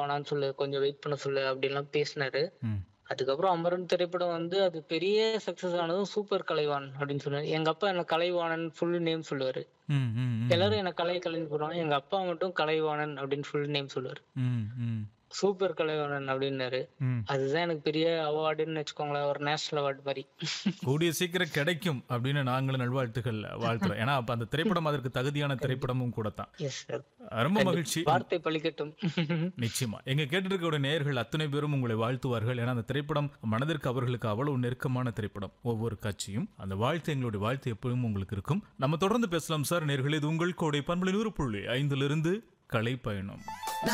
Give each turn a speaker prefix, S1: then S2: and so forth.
S1: வேணாம்னு சொல்லு கொஞ்சம் வெயிட் பண்ண சொல்லு அப்படின்லாம் பேசினாரு
S2: ம்
S1: அதுக்கப்புறம் அமரன் திரைப்படம் வந்து அது பெரிய சக்சஸ் ஆனதும் சூப்பர் கலைவாணன் அப்படின்னு சொன்னாரு எங்க அப்பா என்ன கலைவாணன் ஃபுல் நேம் சொல்லுவாரு
S2: ம் ம் ம்
S1: எல்லாரும் என்ன கலை கலைன்னு போடுவாங்க எங்க அப்பா மட்டும் கலைவாணன் அப்படின்னு ஃபுல் நேம் சொல்லுவாரு
S2: ம் ம்
S1: சூப்பர் கலைவாணன் அப்படின்னாரு
S2: ம்
S1: அதுதான் எனக்கு பெரிய அவார்டுன்னு வச்சுக்கோங்களேன் ஒரு நேஷனல் அவார்டு மாதிரி
S2: கூடிய சீக்கிரம் கிடைக்கும் அப்படின்னு நாங்களும் நல்வாழ்த்துக்கள் வாழ்த்துறோம் ஏன்னா அப்ப அந்த திரைப்படம் அதற்கு தகுதியான திரைப்படமும் கூட தான்
S1: எஸ் சார்
S2: ரொம்ப மகிழ்ச்சி
S1: வார்த்தை பழிக்கட்டும்
S2: நிச்சயமா எங்க கேட்டிருக்கக்கூடிய நேயர்கள் அத்தனை பேரும் உங்களை வாழ்த்துவார்கள் ஏன்னா அந்த திரைப்படம் மனதிற்கு அவர்களுக்கு அவ்வளவு நெருக்கமான திரைப்படம் ஒவ்வொரு காட்சியும் அந்த வாழ்த்து எங்களுடைய வாழ்த்து எப்பவும் உங்களுக்கு இருக்கும் நம்ம தொடர்ந்து பேசலாம் சார் நேயர்களே இது உங்கள் கோடை பண்பலை நூறு புள்ளி ஐந்திலிருந்து கலை பயணம்